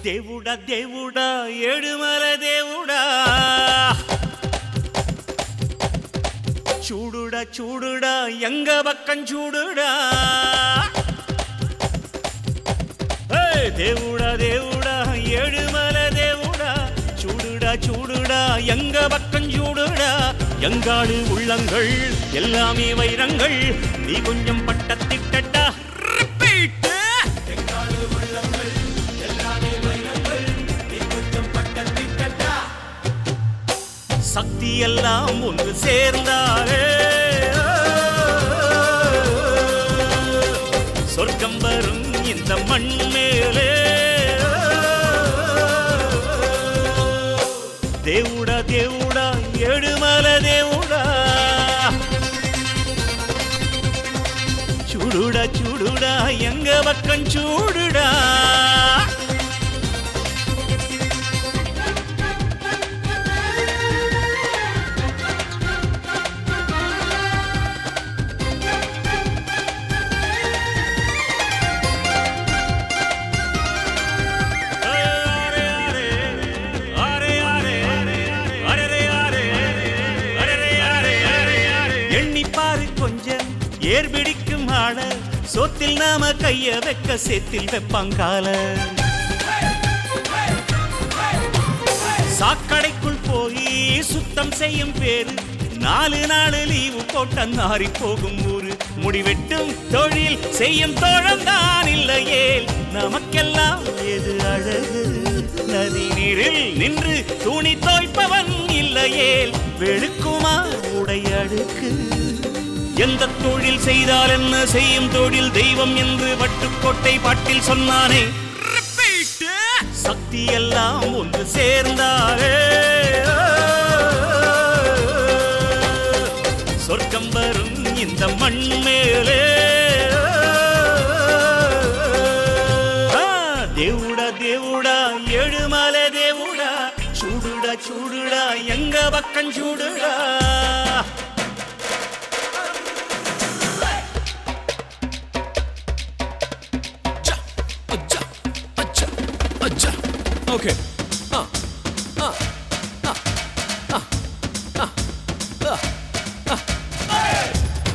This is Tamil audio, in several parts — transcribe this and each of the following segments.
దేవుడా దేవుడా ఏడుమల దేవుడా చూడుడా చూడుడా ఎంగ పక్కం చూడుడా ஏய், దేవుడా దేవుడా ஏழுமல దేవుడా చూడుடா చూడుடா எங்க பக்கம் చూడుடா எங்காடு உள்ளங்கள் எல்லாமே வைரங்கள் நீ கொஞ்சம் பட்டத்திட்டா Repeat. சக்தி எல்லாம் ஒன்று சேர்ந்தாரே சொர்க்கம் வரும் இந்த மண் மேலே దేవుడా దేవుడా ఏడుమల దేవుడా చూడుడా చూడుడా ఎంగ పక్కం చూడుడా எண்ணிப்பாரு கொஞ்சம் ஏர் பிடிக்கும் ஆள சொத்தில் நாம கைய வைக்க சேத்தில் வெப்பாங்கால சாக்கடைக்குள் போய் சுத்தம் செய்யும் பேரு நாலு நாலு லீவு போட்ட நாரி போகும் ஊரு முடிவெட்டும் தொழில் செய்யும் தோழம்தான் இல்லையே நமக்கெல்லாம் எது அழகு நதி நீரில் நின்று துணி தோய்ப்பவன் இல்லையேல் வெளுக்குமா உடை அடுக்கு எந்த தொழில் செய்தால் என்ன செய்யும் தொழில் தெய்வம் என்று வட்டுக்கோட்டை பாட்டில் சொன்னானே சக்தி எல்லாம் ஒன்று சேர்ந்தாரே சொர்க்கம் வரும் இந்த மண் மேலே ஆ, దేవుడా దేవుడా ఏడుమల దేవుడా చూడుడా చూడుడా ఎంగ పక్కం చూడుడా Okay. Uh, uh, uh, uh, uh, uh, uh.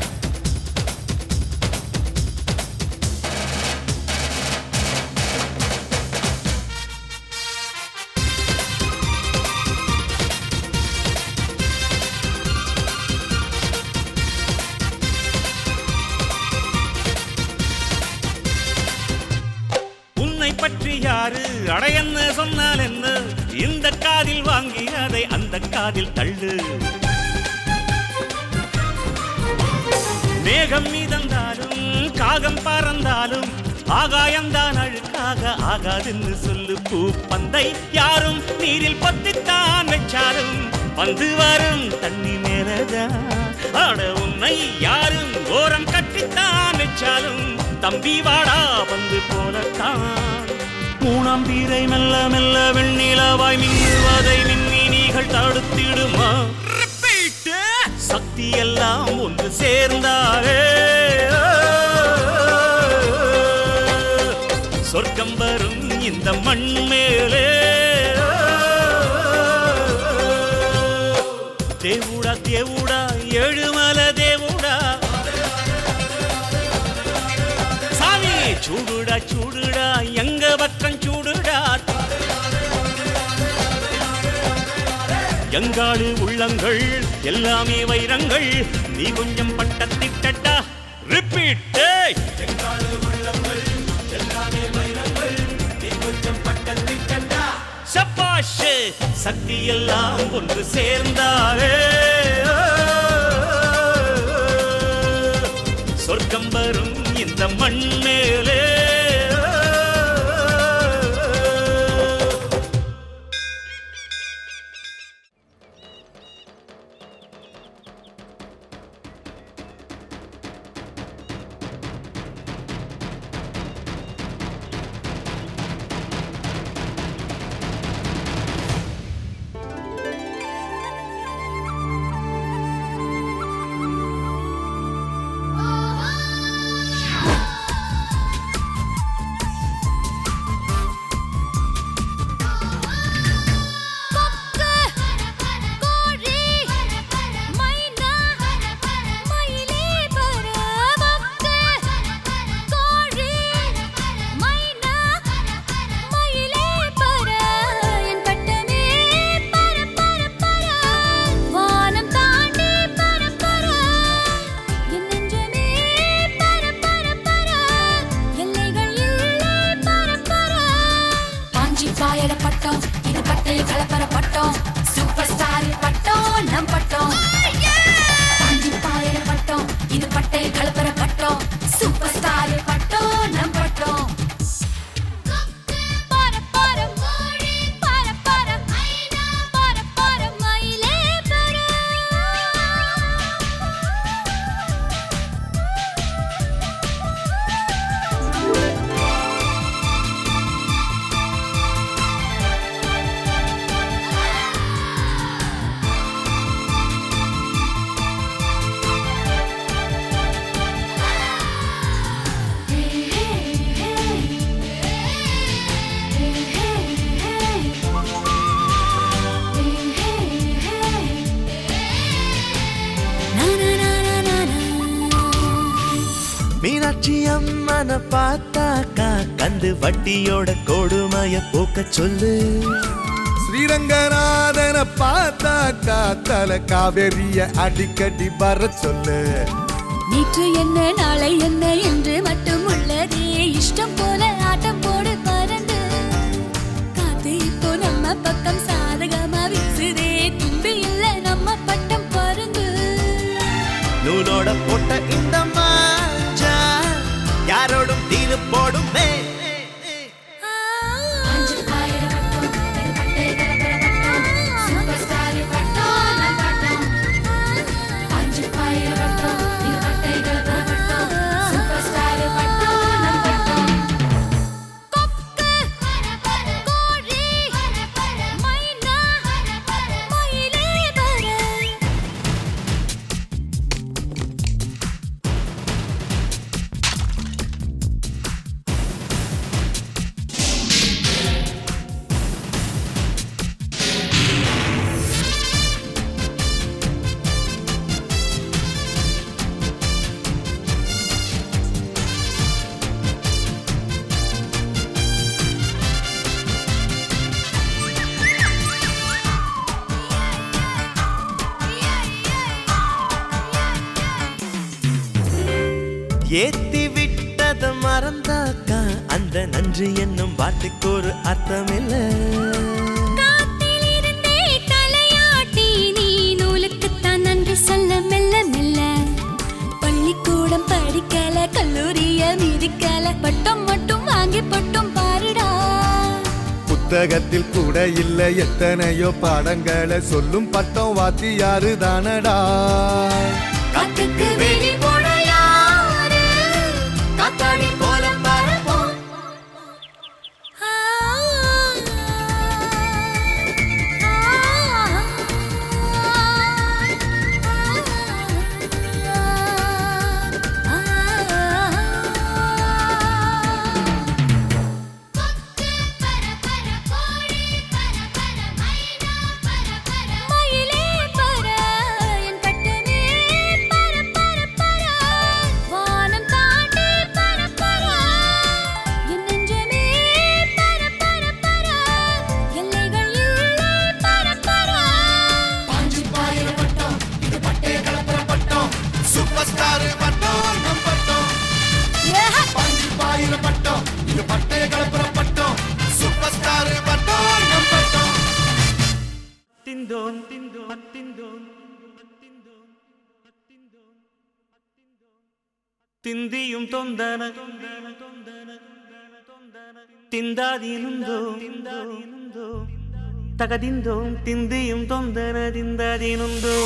உன்னை பற்றி யாரு அடையன்னு சொன்னால் என்ன இந்த காதில் வாங்கி அதை அந்த காதில் தள்ளு மேகம் மீதந்தாலும் காகம் பறந்தாலும் ஆகாயம்தான் அழுக்காக ஆகாதுன்னு சொல்லு பூ பந்தை யாரும் நீரில் பத்தித்தான் வச்சாலும் வந்து வரும் தண்ணி மேலதான் ஆட உன்னை யாரும் ஓரம் கட்டித்தான் வச்சாலும் தம்பி வாடா வந்து போலத்தான் மூணாம் பீரை மெல்ல மெல்ல வெண்ணிலவாய் மின்னுவதை மின்மினிகள் தடுத்திடுமா சக்தி எல்லாம் ஒன்று சேர்ந்தாரே சொர்க்கம் வரும் இந்த மண் மேலே దేవుడా దేవుడా ఏడుమల దేవుడా சாமி చూడుడా చూడుడా எங்க பக்கம் చూడుடா எங்காடு உள்ளங்கள் எல்லாமே வைரங்கள் நீ கொஞ்சம் பட்டத்திட்டா ரிப்பீட் சப்பாஷ் சக்தி எல்லாம் ஒன்று சேர்ந்தாரே சொர்க்கம் வரும் இந்த மண் மேலே ஆஹா மீனாட்சி அம்மனை பார்த்தாக்கா கந்து வட்டியோட கொடுமைய போக்க சொல்லு ஸ்ரீரங்கநாதனை பார்த்தாக்கா தல காவேரிய அடிக்கடி வர சொல்லு நேற்று என்ன நாளை என்ன என்று மட்டும் உள்ளதே இஷ்டம் போல ஆட்டம் போடு பறந்து காத்து இப்போ நம்ம பக்கம் சாதகமா வீசுதே தும்பி இல்ல நம்ம பட்டம் பறந்து நூலோட போட்ட இந்த மாஞ்சா யாரோடும் தீனு போடுமே அஞ்சு ஆயிரம் சூப்பர் ஸ்டார் பட்டம் நான் பட்டம் அஞ்சு ஆயிரம் பட்டம் இது பட்டைகள் பட்டம் சூப்பர் ஸ்டார் பட்டம் நான் பட்டம் கொக்கு கோழி மைனா மயிலே வர ஏத்தி விட்டத மறந்தாக்கா அந்த நன்றி என்னும் வார்த்தைக்கு ஒரு அர்த்தம் இல்லை காத்திலிருந்தே தலையாட்டி நீ நூலுக்குத்தான் நன்றி சொல்ல மெல்ல மெல்ல பள்ளிக்கூடம் படிக்கல கல்லூரிய மிதிக்கல பட்டம் மட்டும் வாங்கி பட்டம் பாருடா புத்தகத்தில் கூட இல்ல எத்தனையோ பாடங்களை சொல்லும் பட்டம் வாத்தியாரு தானடா காத்துக்கு வெளி போட யாரு காத்தாடி போல பறப்போம் ஆ, ஆ, ஆ. மயிலே பர என் கட்டமே பர பர பர வானம் தாண்டி பர பர என் நெஞ்சமே பர பர பர எல்லைகள் இல்லை பர பர பாஞ்சு பாயிர பட்டம் இது பட்டே கலப்பர பட்டம் சூப்பர் ஸ்டார் பட்டம் நம் பட்டம் பாஞ்சு பாயிர பட்டம் இது பட்டய கலப்புற பட்டம் சூப்பர் ஸ்டார் பட்டம் நம் பட்டம் திந்தோன் திந்தோன் திந்தோன் திந்தியும் தொந்தன தொந்தன தொந்தன தொந்தன திந்தாதீனுந்தோ திந்தாதீனுந்தோ தகதிந்தோம் திந்தியும் தொந்தன திந்தாதீனுந்தோ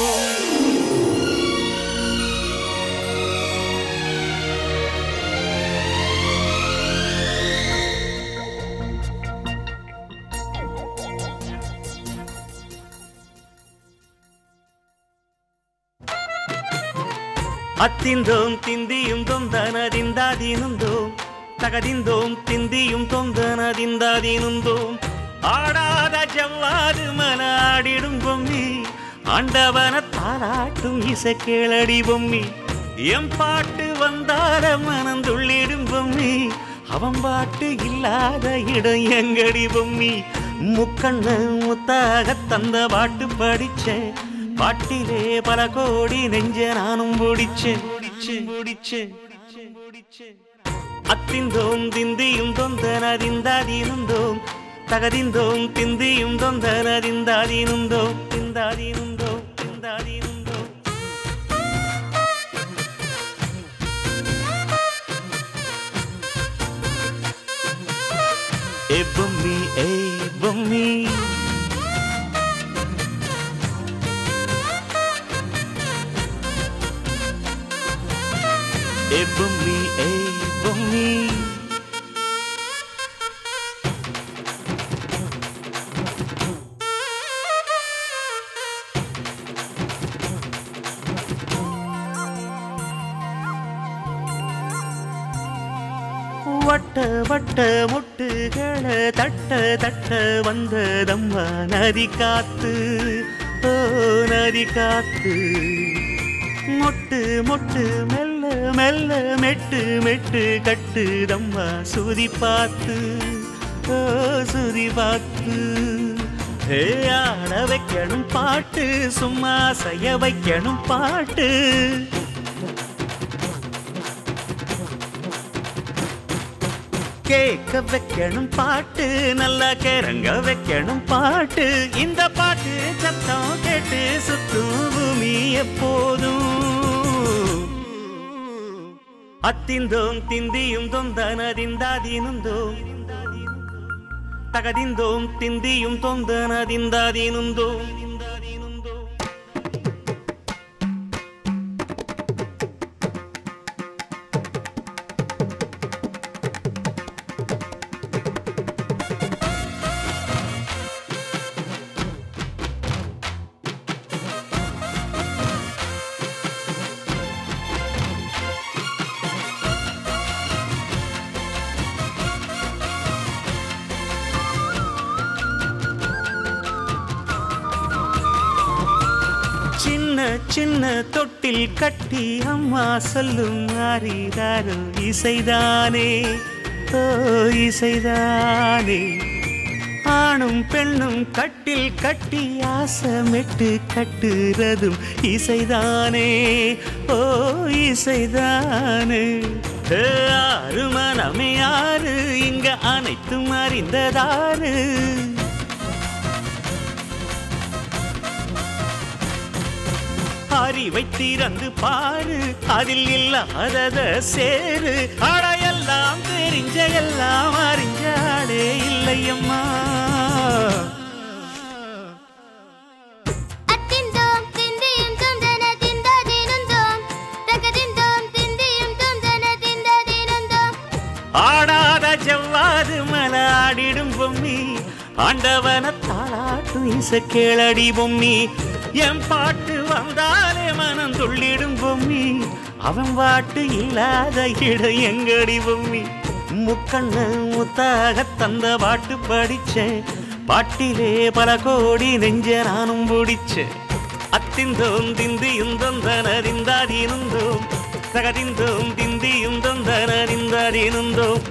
அத்திந்தோம் திந்தியும் தொந்தன திந்தாதீனுந்தோம் தகதிந்தோம் திந்தியும் தொந்தன திந்தாதீனுந்தோம் ஆடாத ஜவ்வாது மன ஆடிடும் பொம்மி ஆண்டவன தாளாட்டும் இசை கேளடி பொம்மி எம் பாட்டு வந்தார மனந்துள்ளிடும் பொம்மி அவன் பாட்டு இல்லாத இடம் எங்கடி பொம்மி முக்கண்ண முத்தாக தந்த பாட்டு படிச்சேன் பாட்டிலே பல கோடி நெஞ்ச நானும் முடிச்சேன் முடிச்சேன் முடிச்சேன் முடிச்சேன் அத்திந்தோம் திந்தியும் தொந்தனதிந்தாதீனுந்தோம் தகதிந்தோம் திந்தியும் தொந்தனதிந்தாதீனுந்தோம் திந்தாதீனுந்தோம் திந்தாதீனுந்தோம் ஏ பொம்மி ஏ பொம்மி ஏ பொம்மி ஏ பொம்மி வட்ட வட்ட முட்டுகளை தட்ட தட்ட வந்ததம்மா நதி காத்து ஓ நதி காத்து மொட்டு மொட்டு மெல்ல மெல்ல மெட்டு மெட்டு கட்டுதம்மா சுதி பார்த்து ஓ சுதி பார்த்து ஏ, ஆட வைக்கணும் பாட்டு சும்மா செய்ய வைக்கணும் பாட்டு கேட்க வைக்கணும் பாட்டு நல்லா கிறங்க வைக்கணும் பாட்டு இந்த பாட்டு சத்தம் கேட்டு சுத்தும் பூமி எப்போதும் அத்திந்தோம் திந்தியும் தொந்தனதிந்தாதீனுந்தோம் தகதிந்தோம் திந்தியும் தொந்தனதிந்தாதீனுந்தோம் சின்ன சின்ன தொட்டில் கட்டி அம்மா சொல்லும் ஆரிராரோ இசைதானே ஓ இசைதானே ஆணும் பெண்ணும் கட்டில் கட்டி ஆசமிட்டு கட்டுறதும் இசைதானே ஓ இசைதானே ஏ, ஆறு மனமே ஆறு இங்க அனைத்தும் அறிந்ததாறு அறிவை திறந்து பாரு அதில் இல்லாதத சேரு அடையெல்லாம் தெரிஞ்ச எல்லாம் அறிஞ்சாலே இல்லையம்மா அத்திந்தோம் திந்தியும் துந்தன திந்தாதீனுந்தோம் தகதிந்தோம் திந்தியும் துந்தன திந்தாதீனுந்தோம் ஆடாத ஜவ்வாது மலாடிடும் பொம்மி ஆண்டவன தாளாட்டும் இச கேளடி பொம்மி என் பாட்டு வந்தாலே மனம் துள்ளிடும் பொம்மி அவன் பாட்டு இல்லாத இடம் எங்கடி பொம்மி முக்கண்ணு முத்தாக தந்த பாட்டு படிச்சேன் பாட்டிலே பல கோடி நெஞ்ச நானும் பிடிச்சேன் அத்திந்தோம் திந்தியும் தொந்தனறிந்தாதீனுந்தோம் தகதிந்தோம் திந்தியும் தொந்தனறிந்தாதீனுந்தோம்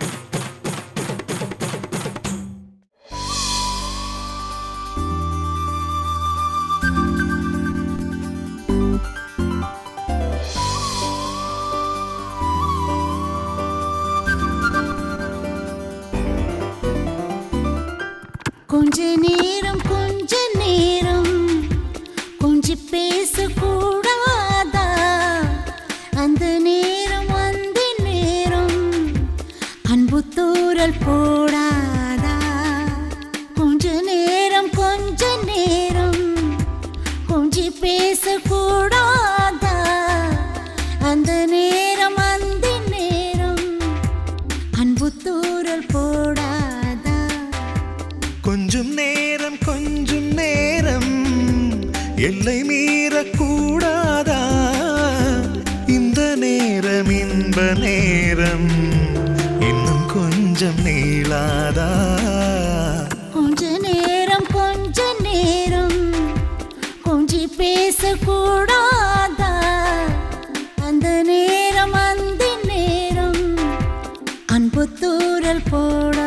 கொஞ்ச நேரம் கொஞ்ச நேரம் கொஞ்சி பேசக்கூடாதா அந்த நேரம் அந்த நேரம் அன்பு தூரல் போடாதா கொஞ்ச நேரம் கொஞ்ச நேரம் கொஞ்சி பேசக்கூடாதா அந்த நேரம் அந்த நேரம் அன்பு தூரல் போடாதா கொஞ்சம் நேரம் கொஞ்சம் நேரம் எல்லை மீறக்கூடாதா இந்த நேரம் இன்ப நேரம் இன்னும் கொஞ்சம் நீளாதா கொஞ்ச நேரம் கொஞ்ச நேரம் கொஞ்சி பேசக்கூடாதா அந்த நேரம் அந்த நேரம் அன்பு தூரல் போடாதா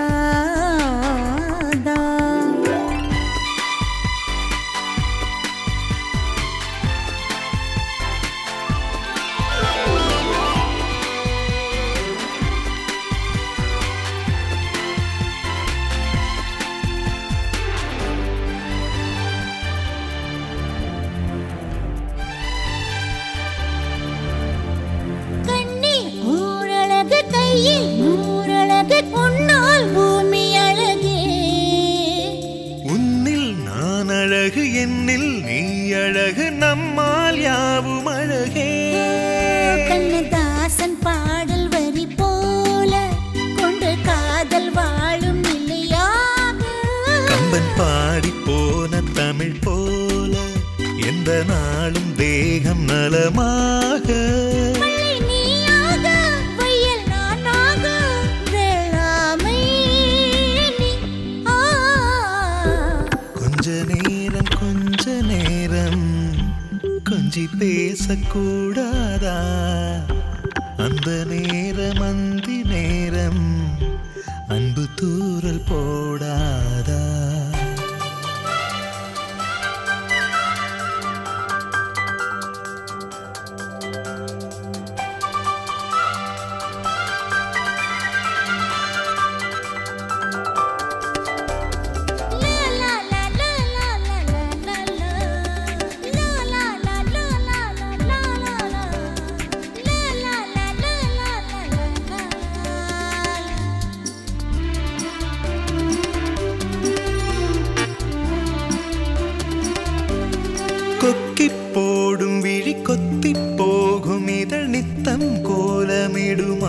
கண்ணி ஊரழகு கையில் நூறழகு உன்னால் பூமி அழகே உன்னில் நான் அழகு என்னில் நீ அழகு நம்மால் யாவும் அழகே கண்ணதாசன் பாடல் வரி போல கொண்டு காதல் வாழும் நிலையாக கம்பன் பாடி போன தமிழ் போல எந்த நாளும் தேகம் நலமாக மழை நீயாக வயல் நானாக வேளாமை நீ ஆ கொஞ்ச நேரம் கொஞ்ச நேரம் கொஞ்சி பேசக்கூடாதா அந்த நேரம் அந்தி நேரம் அன்பு தூரல் போடாதா கொக்கி போடும் விழி கொத்தி போகும் இதழ் நித்தம் கோலமிடுமா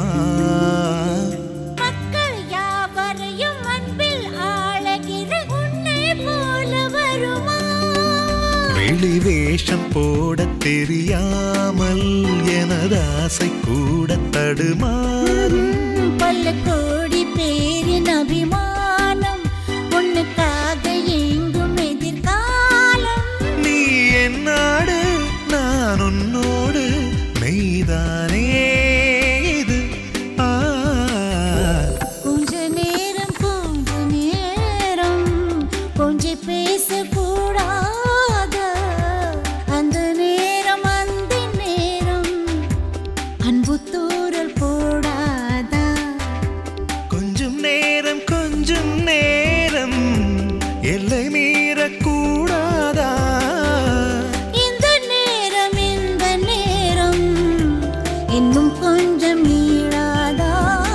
மக்கள் யாவரையும் அன்பில் ஆளகிற உன்னை போல வருமா வெளி வேஷம் போடத் தெரியாமல் எனது ஆசை கூட தடுமாறும் பல கோடி பேரின் அபிமானம் உன்னுக்காக எங்கும் எதிர்காலம் நீ என்னாடு நான் உன்னோடு மெய்தானே இது ஆ கொஞ்ச நேரம் கொஞ்ச நேரம் கொஞ்சி பேசக்கூடாத அந்த நேரம் அந்த நேரம் அன்பு தூரல் போடாதா கொஞ்சம் நேரம் கொஞ்சம் நேரம் எல்லை மீறக்கூடாதா இந்த நேரம் இந்த நேரம் இன்னும் கொஞ்சம் நீளாதா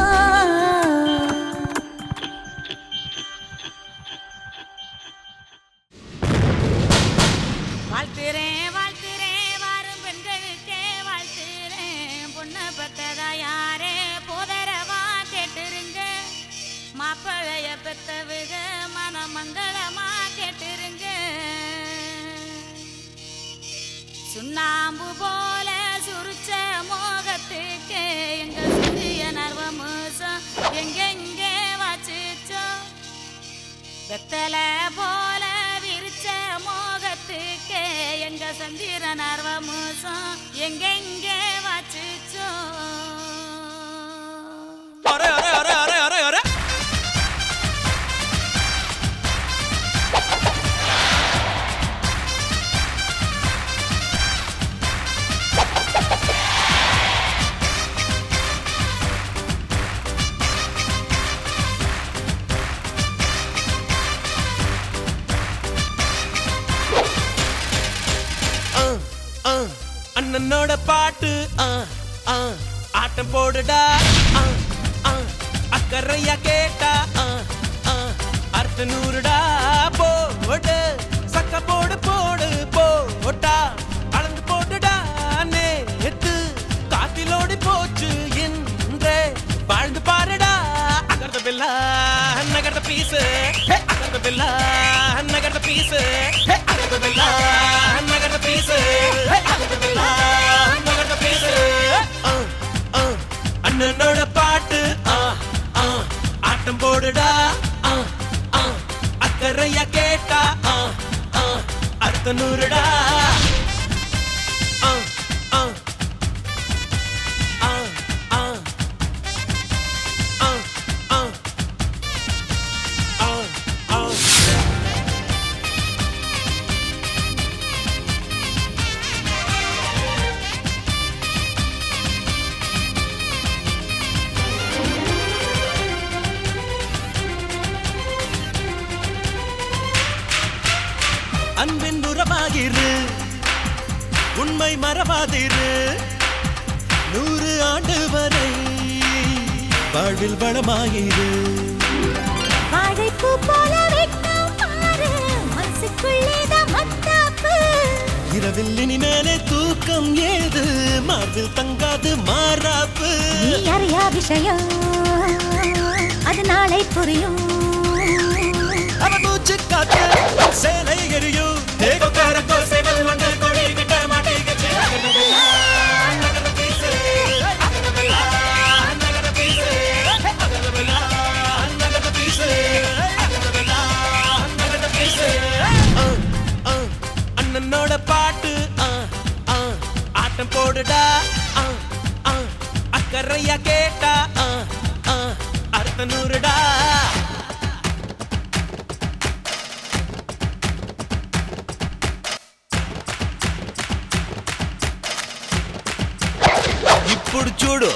வாழ்த்துறேன் வாழ்த்துறேன் வாரும் பெண்களுக்கே வாழ்த்துறேன் பொண்ணு பத்ததா யாரே போதரவா கேட்டுருங்க மாப்பிளைய பெத்தவுக மனமங்களமா கேட்டுருங்க சுண்ணாம்பு போல சுருச்ச மோகத்துக்கு எங்க சிறிய நர்வமோசம் எங்கெங்கே வாச்சிச்சோ வெத்தல போல விரிச்ச மோகத்துக்கு எங்க சந்திர நர்வமோசம் எங்கெங்கே வாச்சிச்சோ அரே அரே அரே அரே அரே அரே ஆ, ஆ, அண்ணனோட பாட்டு ஆ, ஆ, ஆட்டம் போடுடா ஆ, ஆ, அக்கறையா கேட்டா ஆ, ஆ, அர்த்த நூறுடா போடு சக்க போடு போடு போட்டா அளந்து போட்டுடா நேத்து காத்திலோடி போச்சு இன்றே வாழ்ந்து பாருடா அகர்த பில்லா நகர்த பீசு அகர்த பில்லா நகர்த பீசு அகர்த பில்லா நகர்த பீசு அகர்த பில்லா நகர்த பீசு அண்ணனோட பாட்டு ஆ, ஆ, ஆட்டம் போடுடா ஆ, ஆ, அக்கறையா கேட்டா ஆ, ஆ, அர்த்த நூறுடா ஆ, ஆ, ஆ, ஆ, ஆ, ஆ, ஆ, ஆ. அன்பின் உறவாகிரு உண்மை மறவாதிரு நூறு ஆண்டு வரை வாழ்வில் வளமாயிரு வாழைப்பூ போல வெட்கம் பாரு மனசுக்குள்ளேதான் மத்தாப்பு இரவில் இனிமேலே தூக்கம் ஏது மார்பில் தங்காது மாறாப்பு நீ அறியா விஷயம் அது நாளை புரியும் அவ மூச்சு காத்து சேலை எரியும் தேவக்காரக்கோ சேவல் வந்து கொடி கிட்ட மாட்டிக்கிச்சு அண்ணனோட பாட்டு ஆ, ஆ, ஆட்டம் போடுடா ஆ, ஆ, அக்கறை அக்கறையா கேட்டா ஆ, ஆ, அர்த்த நூறுடா ఇప్పుడు చూడు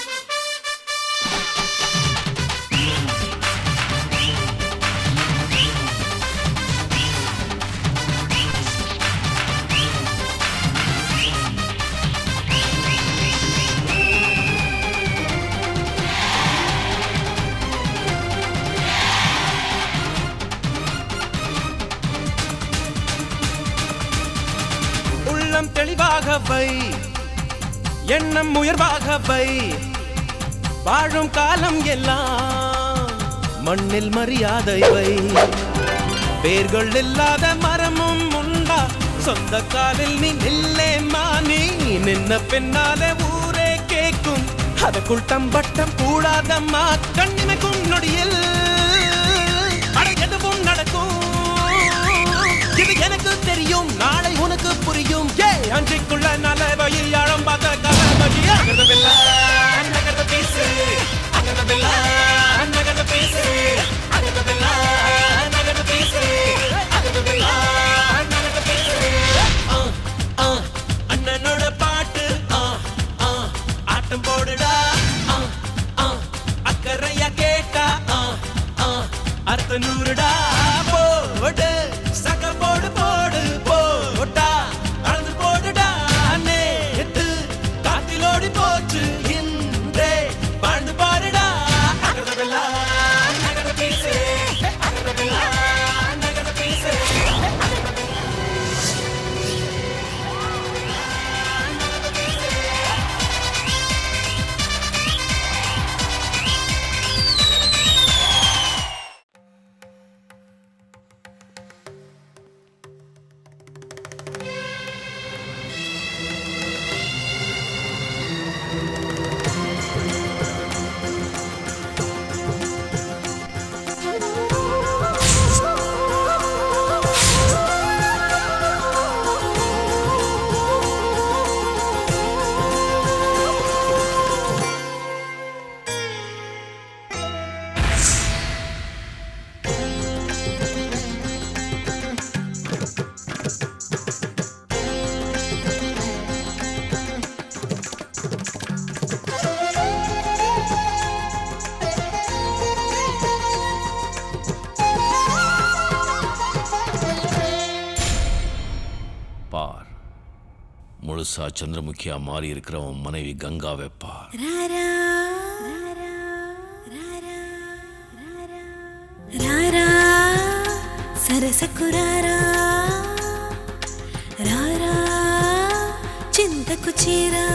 உள்ளம் தெளிவாக வை எண்ணம் உயர்வாக வை வாழும் காலம் எல்லாம் மண்ணில் மரியாதை வை வேர்கள் இல்லாத மரமும் உண்டா சொந்த காலில் நீ நில்லே மானி நின்ன பின்னாலே ஊரே கேக்கும் அதற்குள் தம்பட்டம் கூடாதம்மா கண்ணிமைக்கும் நொடியில் அட எதுவும் நடக்கும் இது எனக்கு தெரியும் நாளை உனக்கு புரியும் ஏ அன்றைக்குள்ள நல்ல வழியில் ஆழம் பார்த்த கலபதி அகதவில்ல நகர்ந்த பேசு அகதவில்ல நகர்ந்த பேசு அகதவில்ல நகர்ந்த பேசு அகதவில்ல நகர்ந்த பேசு ஆ, ஆ, அண்ணனோட பாட்டு ஆ, ஆ, ஆட்டம் போடுடா ஆ, ஆ, அக்கறையா கேட்டா ஆ, ஆ, அர்த்த நூறுடா போடு சக போடு போடு போட்டா அளந்து போடுடா நேத்து காத்திலோடி போச்சு இன்றே வாழ்ந்து பாருடா அகதவெல்லாம் நகர பேசு அகதவெல்லாம் நகர பேசு பார் முழுசா சந்திரமுகியா மாறி இருக்கிற உன் மனைவி கங்காவை பார் ராரா ராரா ராரா ராரா సరసకురారా రారా చింతకు చేరా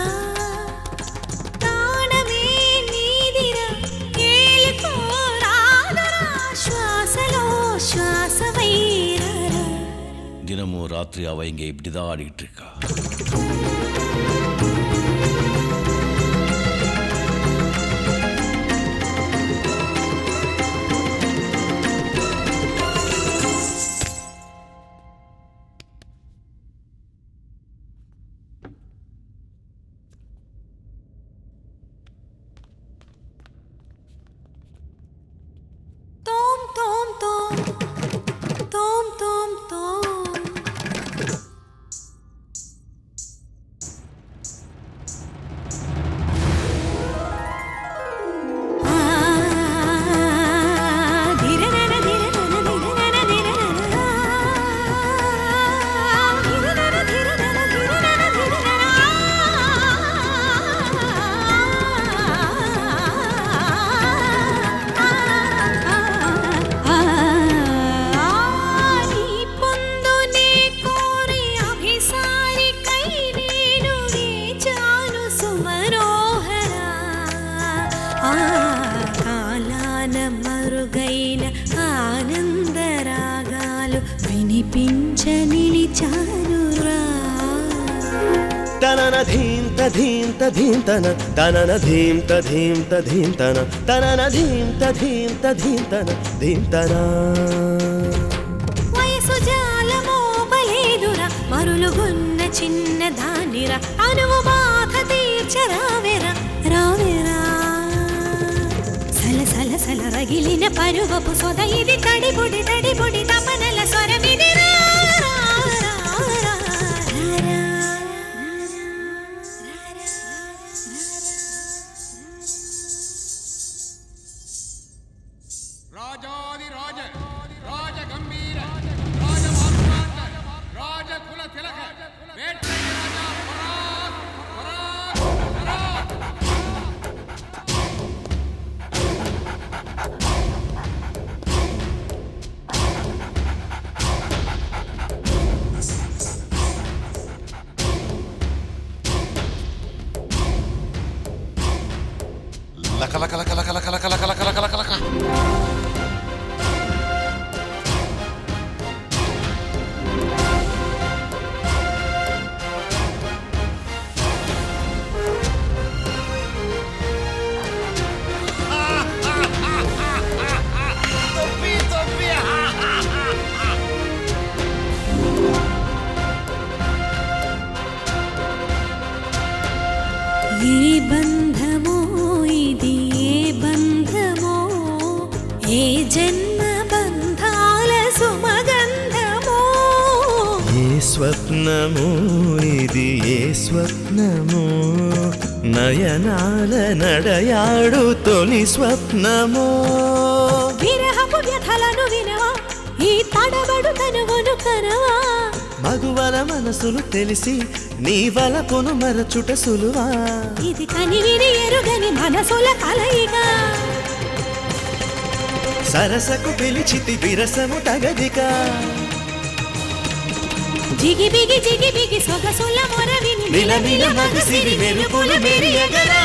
తాళమే నీదిరా ఏలుకోరాదరా శ్వాసలో శ్వాసవైరారా தினமும் ராத்திரி அவ இங்க இப்படிதான் ஆடிக்கிட்டு இருக்கா தோம் தோம் தோம் தோம் தோம் தோம் ஆ திரனன திரனன திரனன திரனன திரனன திரனன திரனன నీ పొందునే కోరి అభిసారి కై నేను వేచాను సుమనోహరా ఆ కాలాన మరుగైన ఆనందరాగాలు వినిపించ నిలిచానురా తనన ధీంత ధీంత ధీంతన తనన ధీంత ధీంత ధీంతన తనన ధీంత ధీంత ధీంతన ధీంతనా వయసు జాలమోపలేదురా మరులుగున్న చిన్న దానిరా అనువు బాధ తీర్చరావెరా రా రగిలిన పరువపు సొద ఇది తడిబుడి తడిబుడి తపనల స్వరమిది రా, రా, రా, రా, రా. రాజాది రాజ రాజ గంభీర రాజ మార్తాండ రాజ కుల తిలక వేటయ్య రాజా పరాక్ పరాక్ పరాక్ లక లక లక లక లక లక లక లక లక లక లక ఏ బంధమో ఇది ఏ బంధమో ఏ జన్మ బంధాల సుమగంధమో ఏ స్వప్నము ఇది ఏ స్వప్నము నయనాల నడయాడు తొలి స్వప్నము విరహపు వ్యథలను వినవా ఈ తడబడు తనువును కనవా మగువల మనసులు తెలిసి నీ వలపును మరచుట సులువా ఇది కనివిని ఎరుగని మనసుల కలయిక సరసకు పిలిచితి విరసము తగదిక జిగిబిగి జిగిబిగి సొగసుల మొరవిని మిలమిల మగసిరి మెరుపులు మెరియగరా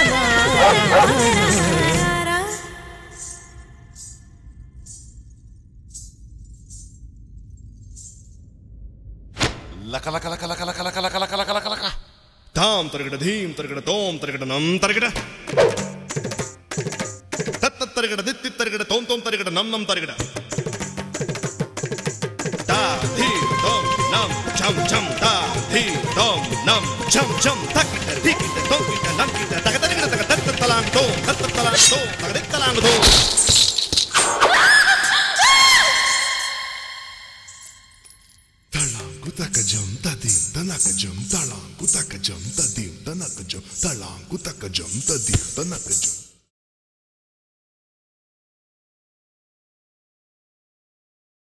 లక లక లక లక లక లక లక లక లక లక లక తాం తరగడ ధీం తరగడ తోం తరగడ నం తరగడ తత్త తరగడ దిత్తి తరగడ తోం తోం తరగడ నం నం తరగడ తా ధీ తోం నం చం చం తా ధీ తోం నం చం చం తక్కిట ధిక్కిట తోకిట నంకిట తగ తరగడ తగ తత్త తలాంగ్ తోం తత్త తలాంగ్ తోం తగ తలాంగ్ తోం తళాంకు తకజం తదిం తనకజం తళాంకు తకజం తదిం తనకజం తళాంకు తకజం తదిం తనకజం